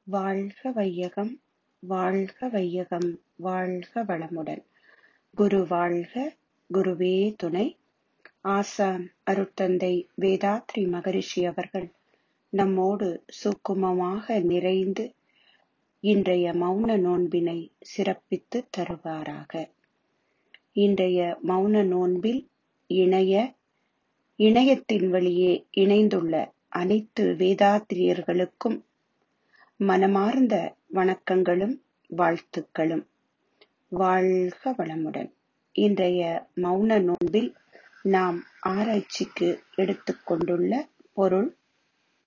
வாழ்க வையகம் வாழ்க வையகம் வாழ்க வளமுடன் குரு வாழ்க குருவே துணை ஆசான் அருட்தந்தை வேதாத்ரி மகரிஷி அவர்கள் நம்மோடு சுக்குமமாக நிறைந்து இன்றைய மௌன நோன்பினை சிறப்பித்து தருவாராக இன்றைய மௌன நோன்பில் இணைய இணையத்தின் வழியே இணைந்துள்ள அனைத்து வேதாத்திரியர்களுக்கும் மனமார்ந்த வணக்கங்களும் வாழ்த்துக்களும் வாழ்க வளமுடன் இன்றைய மௌன நோன்பில் நாம் ஆராய்ச்சிக்கு எடுத்துக்கொண்டுள்ள பொருள்